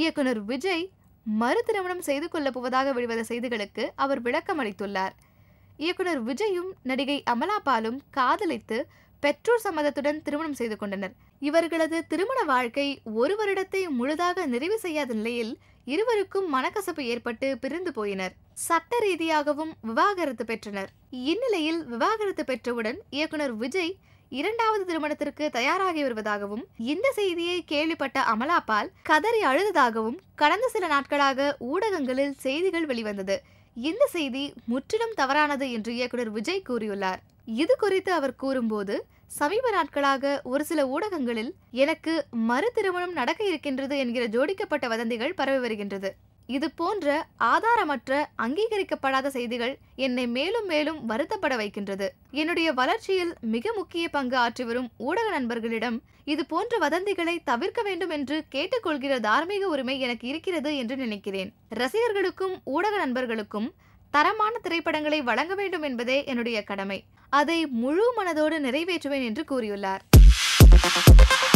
இயக்குனர் விஜய் மறு திருமணம் செய்து கொள்ளப் போவதாக வெளிவந்த செய்திகளுக்கு அவர் விளக்கம் அளித்துள்ளார் இயக்குனர் விஜயும் நடிகை அமலா பாலும் காதலித்து பெற்றோர் சம்மதத்துடன் திருமணம் செய்து கொண்டனர் இவர்களது திருமண வாழ்க்கை ஒரு வருடத்தை முழுதாக நிறைவு செய்யாத நிலையில் இருவருக்கும் மனக்கசப்பு ஏற்பட்டு பிரிந்து போயினர் சட்ட ரீதியாகவும் விவாகரத்து பெற்றனர் இந்நிலையில் விவாகரத்து பெற்றவுடன் இயக்குனர் விஜய் இரண்டாவது திருமணத்திற்கு தயாராகி வருவதாகவும் இந்த செய்தியை கேள்விப்பட்ட அமலாபால் கதறி அழுததாகவும் கடந்த சில நாட்களாக ஊடகங்களில் செய்திகள் வெளிவந்தது இந்த செய்தி முற்றிலும் தவறானது என்று இயக்குனர் விஜய் கூறியுள்ளார் இது குறித்து அவர் கூறும்போது சமீப நாட்களாக ஒரு சில ஊடகங்களில் எனக்கு மறு திருமணம் நடக்க இருக்கின்றது என்கிற ஜோடிக்கப்பட்ட வதந்திகள் பரவி வருகின்றது இது போன்ற ஆதாரமற்ற அங்கீகரிக்கப்படாத செய்திகள் என்னை மேலும் மேலும் வருத்தப்பட வைக்கின்றது என்னுடைய வளர்ச்சியில் மிக முக்கிய பங்கு ஆற்றி வரும் ஊடக நண்பர்களிடம் இது போன்ற வதந்திகளை தவிர்க்க வேண்டும் என்று கேட்டுக்கொள்கிற தார்மீக உரிமை எனக்கு இருக்கிறது என்று நினைக்கிறேன் ரசிகர்களுக்கும் ஊடக நண்பர்களுக்கும் தரமான திரைப்படங்களை வழங்க வேண்டும் என்பதே என்னுடைய கடமை அதை முழு மனதோடு நிறைவேற்றுவேன் என்று கூறியுள்ளார்